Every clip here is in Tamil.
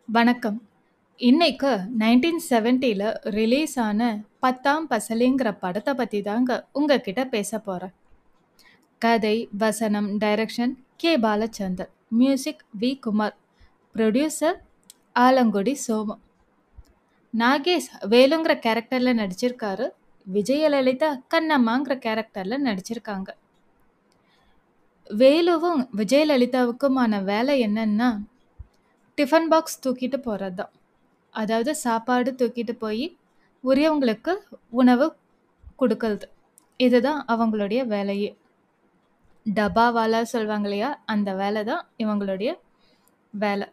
வணக்கம். இன்னைக்கு 1970ல ரிலீஸ் ஆன "பத்தாம் பசலிங்கிற" படத்த பத்தி தாங்க உங்ககிட்ட பேசப் போறேன். கதை, வசனம், direction K. Balachander. Music V. Kumar. Producer Alangudi Somu. Nagesh வேலுங்கிற கேரக்டர்ல நடிச்சிருக்காரு. விஜயலலிதா கண்ணம்மாங்கிற கேரக்டர்ல நடிச்சிருக்காங்க. வேலுவும் விஜயலலிதாவுக்குமான வேலை என்னன்னா, டிஃபன் பாக்ஸ் தூக்கிட்டு போறது தான். அதாவது சாப்பாடு தூக்கிட்டு போயி உரியவங்களுக்கு உணவு குடுக்கறது. இதுதான் அவங்களுடைய வேலையே. டப்பாவாலா சொல்வாங்க இல்லையா? அந்த வேலை தான் இவங்களுடைய வேலை.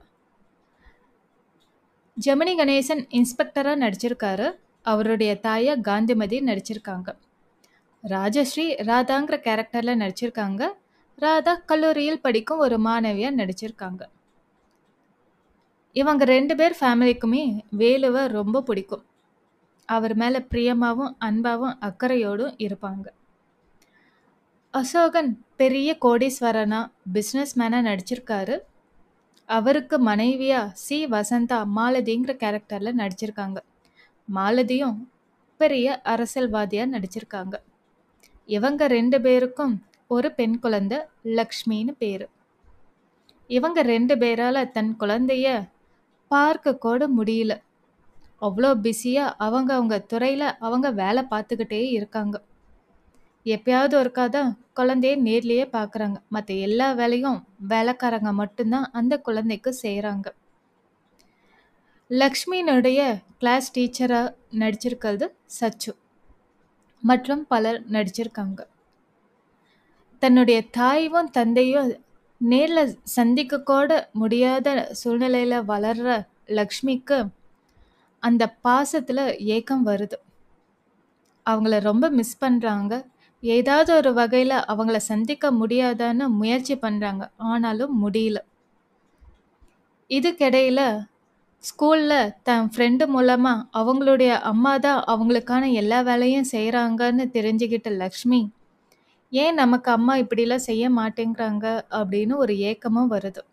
ஜெமினி கணேசன் இன்ஸ்பெக்டரா நடிச்சிருக்காரு. அவருடைய தாயா காந்திமதி நடிச்சிருக்காங்க. ராஜஸ்ரீ ராதாங்கிற கேரக்டர்ல நடிச்சிருக்காங்க. ராதா கல்லூரியில் படிக்கும் ஒரு மாணவியா நடிச்சிருக்காங்க. இவங்க 2 பேர் ஃபேமிலிக்குமே வேலுவ ரொம்ப பிடிக்கும். அவர் மேல பிரியமாவும், அன்பாவும், அக்கறையோடும் இருப்பாங்க. அசோகன் பெரிய கோடீஸ்வரனா, பிசினஸ் மேனா நடிச்சிருக்காரு. அவருக்கு மனைவியா சி. வசந்தா மாலதிங்கிற கேரக்டர்ல நடிச்சிருக்காங்க. மாலதியும் பெரிய அரசியல்வாதியா நடிச்சிருக்காங்க. இவங்க 2 பேருக்கும் ஒரு பெண் குழந்தை லக்ஷ்மின்னு பேரு. இவங்க 2 பேரால தன் குழந்தைய பார்க்க கூட முடியல. அவ்ளோ பிஸியா அவங்க அவங்க துறையில அவங்க வேலை பார்த்துக்கிட்டே இருக்காங்க. எப்பயாவது ஒருக்கா தான் குழந்தைய நேர்லயே பார்க்குறாங்க. மத்த எல்லா வேலையும் வேலைக்காரங்க மட்டும் தான் அந்த குழந்தைக்கு செய்றாங்க. லக்ஷ்மியினுடைய கிளாஸ் டீச்சரா நடிச்சிருக்கிறது சச்சு. மற்றும் பலர் நடிச்சிருக்காங்க. தன்னுடைய தாயும், தந்தையும் நேர்ல சந்திக்க கூட முடியாத சூழ்நிலையில வளர்ற லக்ஷ்மிக்கு அந்த பாசத்துல ஏக்கம் வருது. அவங்கள ரொம்ப மிஸ் பண்றாங்க. ஏதாவது ஒரு வகையில அவங்கள சந்திக்க முடியாதான்னு முயற்சி பண்றாங்க. ஆனாலும் முடியல. இதுக்கிடையில ஸ்கூல்ல தன் ஃப்ரெண்டு மூலமா அவங்களுடைய அம்மா தான் அவங்களுக்கான எல்லா வேலையும் செய்றாங்கன்னு தெரிஞ்சுக்கிட்ட லக்ஷ்மி, ஏன் நமக்கு அம்மா இப்படிலாம் செய்ய மாட்டேங்கிறாங்க அப்படின்னு ஒரு ஏக்கமும் வருது.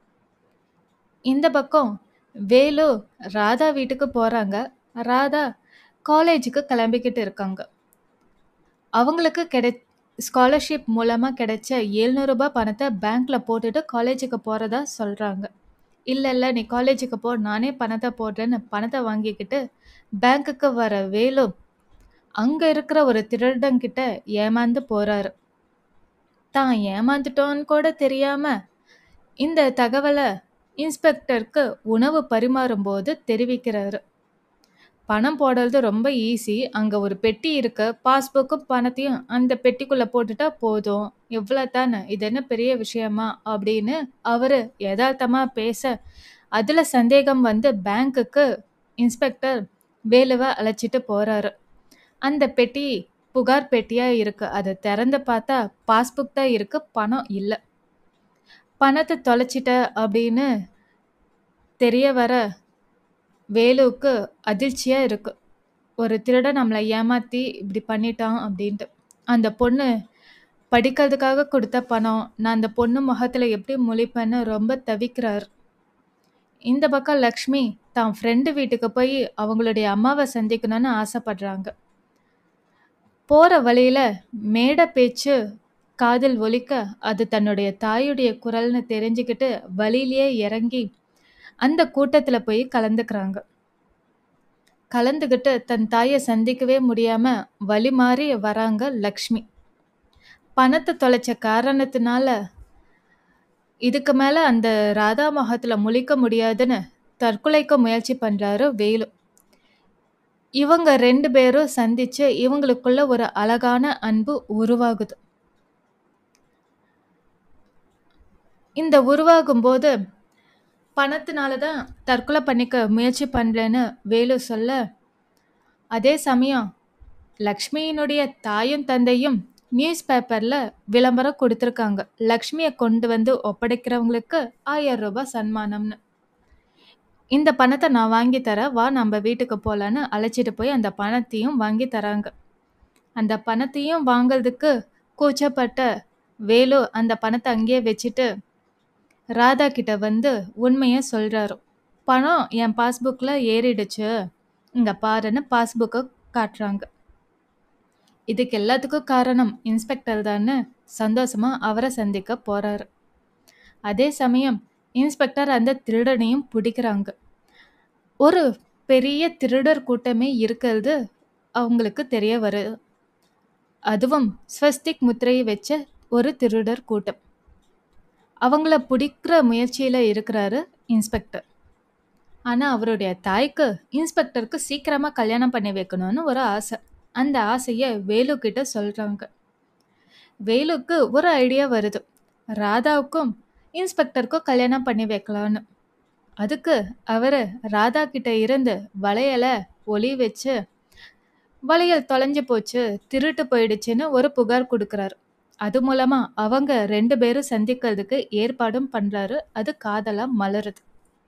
இந்த பக்கம் வேலு ராதா வீட்டுக்கு போறாங்க. ராதா காலேஜுக்கு கிளம்பிக்கிட்டு இருக்காங்க. அவங்களுக்கு கிடை ஸ்காலர்ஷிப் மூலமா கிடைச்ச ரூ. 700 பணத்த பேங்க்ல போட்டுட்டு காலேஜுக்கு போறதா சொல்றாங்க. இல்ல இல்ல நீ காலேஜுக்கு போ நானே பணத்த போடுறேன்னு பணத்த வாங்கிக்கிட்டு பேங்க்குக்கு வர வேலு, அங்க இருக்கிற ஒரு திருடன்கிட்ட ஏமாந்து போறாரு. தான் ஏமாந்துட்டோன்னு கூட தெரியாம இந்த தகவல இன்ஸ்பெக்டருக்கு உணவு பரிமாறும்போது தெரிவிக்கிறாரு. பணம் போடுறது ரொம்ப ஈஸி. அங்க ஒரு பெட்டி இருக்கு. பாஸ்புக்கும் பணத்தையும் அந்த பெட்டிக்குள்ள போட்டுட்டா போதும். இவ்ளோ தான. இது என்ன பெரிய விஷயமா? அப்படின்னு அவரு எதார்த்தமா பேச, அதுல சந்தேகம் வந்து பேங்க்குக்கு இன்ஸ்பெக்டர் வேலுவ அழைச்சிட்டு போறாரு. அந்த பெட்டி புகார் பெட்டியா இருக்கு. அத திறந்து பார்த்தா பாஸ்புக் தான் இருக்கு. பணம் இல்ல. பணத்த தொலைச்சிட்ட அப்படின்னு தெரிய வர வேலுவுக்கு அதிர்ச்சியா இருக்கு. ஒரு திருடன் நம்மள ஏமாத்தி இப்படி பண்ணிட்டான் அப்படின்ட்டு. அந்த பொண்ணு படிக்கிறதுக்காக குடுத்த பணம். நான் அந்த பொண்ணு முகத்துல எப்படி முழிப்பேன்னு ரொம்ப தவிக்கிறாரு. இந்த பக்கம் லக்ஷ்மி தான் ஃப்ரெண்டு வீட்டுக்கு போய் அவங்களுடைய அம்மாவ சந்திக்கணும்னு ஆசைப்படுறாங்க. போற வழியில மேடை பேச்சு காதில் ஒலிக்க, அது தன்னுடைய தாயுடைய குரல்னு தெரிஞ்சுக்கிட்டு வழியிலேயே இறங்கி அந்த கூட்டத்துல போய் கலந்துக்கிறாங்க. கலந்துக்கிட்டு தன் தாய சந்திக்கவே முடியாம வழி மாறி வராங்க லக்ஷ்மி. பணத்த தொலைச்ச காரணத்தினால இதுக்கு மேல அந்த ராதா முகத்துல முழிக்க முடியாதுன்னு தற்கொலைக்கு முயற்சி பண்றாரு வேலு. இவங்க 2 பேரும் சந்திச்சு இவங்களுக்குள்ள ஒரு அழகான அன்பு உருவாகுது. இந்த உருவாகும்போது பணத்தினால தான் தற்கொலை பண்ணிக்க முயற்சி பண்றேன்னு வேலு சொல்ல, அதே சமயம் லக்ஷ்மியினுடைய தாயும், தந்தையும் நியூஸ் பேப்பர்ல விளம்பரம் குடுத்திருக்காங்க. லக்ஷ்மிய கொண்டு வந்து ஒப்படைக்கிறவங்களுக்கு ரூ. 1000 சன்மானம்னு. இந்த பணத்த நான் வாங்கி தரேன். வா நம்ம வீட்டுக்கு போலான்னு அழைச்சிட்டு போய் அந்த பணத்தையும் வாங்கி தராங்க. அந்த பணத்தையும் வாங்கறதுக்கு கூச்சப்பட்ட வேலு அந்த பணத்த அங்கேயே வச்சுட்டு ராதா கிட்ட வந்து உண்மைய சொல்றாரு. பணம் என் பாஸ்புக்ல ஏறிடுச்சு. இங்க பாருன்னு பாஸ்புக்க காட்டுறாங்க. இதுக்கு எல்லாத்துக்கும் காரணம் இன்ஸ்பெக்டர் தான்னு சந்தோஷமா அவர சந்திக்க போறாரு. அதே சமயம் இன்ஸ்பெக்டர் அந்த திருடனையும் பிடிக்கிறாங்க. ஒரு பெரிய திருடர் கூட்டமே இருக்கிறது அவங்களுக்கு தெரிய வருது. அதுவும் ஸ்வஸ்திக் முத்திரையை வச்ச ஒரு திருடர் கூட்டம். அவங்கள பிடிக்கிற முயற்சியில இருக்கிறாரு இன்ஸ்பெக்டர். ஆனா அவருடைய தாய்க்கு இன்ஸ்பெக்டருக்கு சீக்கிரமா கல்யாணம் பண்ணி வைக்கணும்னு ஒரு ஆசை. அந்த ஆசைய வேலு கிட்ட சொல்றாங்க. வேலுக்கு ஒரு ஐடியா வருது. ராதாவுக்கும் இன்ஸ்பெக்டருக்கும் கல்யாணம் பண்ணி வைக்கலான்னு. அதுக்கு அவரு ராதா கிட்ட இருந்து வளையல ஒளி வச்சு வளையல் தொலைஞ்சு போச்சு, திருட்டு போயிடுச்சுன்னு ஒரு புகார் குடுக்குறாரு. அது மூலமா அவங்க 2 பேரும் சந்திக்கிறதுக்கு ஏற்பாடும் பண்றாரு. அது காதலா மலருது.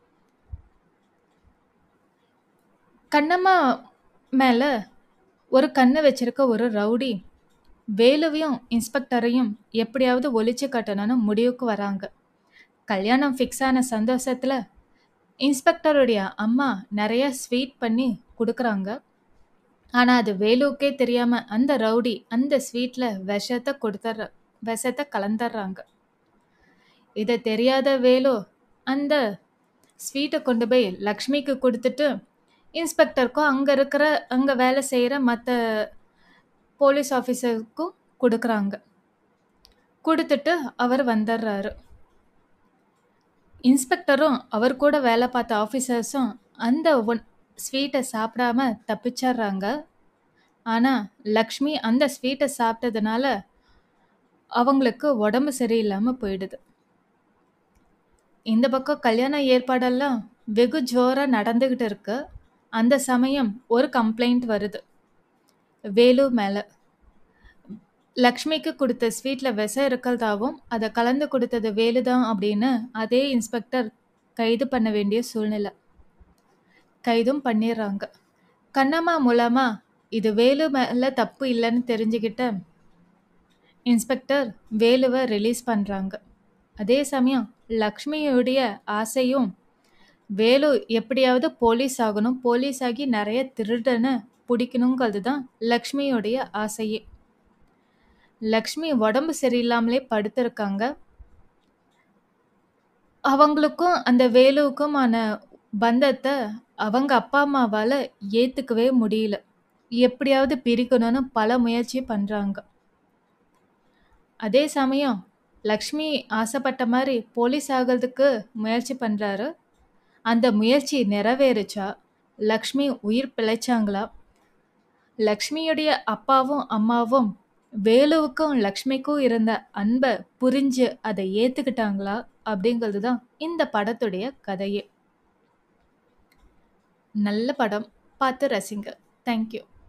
கண்ணம்மா மேல ஒரு கண்ணு வச்சிருக்க ஒரு ரவுடி வேலுவையும் இன்ஸ்பெக்டரையும் எப்படியாவது ஒழிச்சு கட்டணும்னு முடிவுக்கு வராங்க. கல்யாணம் ஃபிக்ஸ் ஆன சந்தோஷத்துல இன்ஸ்பெக்டருடைய அம்மா நிறைய ஸ்வீட் பண்ணி குடுக்குறாங்க. ஆனா அது வேலுவுக்கே தெரியாம அந்த ரவுடி அந்த ஸ்வீட்ல விஷத்த கொடுத்துற விஷத்த கலந்துடுறாங்க. இத தெரியாத வேலு அந்த ஸ்வீட்ட கொண்டு போய் லக்ஷ்மிக்கு குடுத்துட்டு இன்ஸ்பெக்டருக்கும் அங்க இருக்கிற அங்க வேலை செய்யற மத்த போலீஸ் ஆஃபீஸருக்கும் குடுக்குறாங்க. குடுத்துட்டு அவர் வந்துடுறாரு. இன்ஸ்பெக்டரும் அவர் கூட வேலை பார்த்த ஆஃபீஸர்ஸும் அந்த ஒன் ஸ்வீட்ட சாப்பிடாம தப்பிச்சிடுறாங்க. ஆனா லக்ஷ்மி அந்த ஸ்வீட்ட சாப்பிட்டதுனால அவங்களுக்கு உடம்பு சரியில்லாம போயிடுது. இந்த பக்கம் கல்யாண ஏற்பாடெல்லாம் வெகு ஜோரா நடந்துகிட்டு இருக்கு. அந்த சமயம் ஒரு கம்ப்ளைண்ட் வருது. வேலு மேல. லக்ஷ்மிக்கு குடுத்த ஸ்வீட்ல விஷம் இருக்கிறதாவும், அத கலந்து குடுத்தது வேலு தான் அப்படின்னு அதே இன்ஸ்பெக்டர் கைது பண்ண வேண்டிய சூழ்நிலை. கைதும் பண்ணிடுறாங்க. கண்ணம்மா மூலமா இது வேலு மேல தப்பு இல்லைன்னு தெரிஞ்சுக்கிட்ட இன்ஸ்பெக்டர் வேலுவ ரிலீஸ் பண்றாங்க. அதே சமயம் லக்ஷ்மியுடைய ஆசையும் வேலு எப்படியாவது போலீஸ் ஆகணும். போலீஸ் ஆகி நிறைய திருடனை பிடிக்கணுங்கிறது தான் லக்ஷ்மியுடைய ஆசையே. லக்ஷ்மி உடம்பு சரியில்லாமலே படுத்திருக்காங்க. அவங்களுக்கும் அந்த வேலுவுக்குமான பந்தத்த அவங்க அப்பா அம்மாவால ஏத்துக்கவே முடியல. எப்படியாவது பிரிக்கணும்னு பல முயற்சி பண்றாங்க. அதே சமயம் லக்ஷ்மி ஆசைப்பட்ட மாதிரி போலீஸ் ஆகிறதுக்கு முயற்சி பண்றாரு. அந்த முயற்சி நிறைவேறுச்சா? லக்ஷ்மி உயிர் பிழைச்சாங்களா? லக்ஷ்மியுடைய அப்பாவும் அம்மாவும் வேலுவுக்கும் லக்ஷ்மிக்கும் இருந்த அன்ப புரிஞ்சு அதை ஏத்துக்கிட்டாங்களா? அப்படிங்கிறது தான் இந்த படத்துடைய கதையே. நல்ல படம். பார்த்து ரசிங்க. Thank you.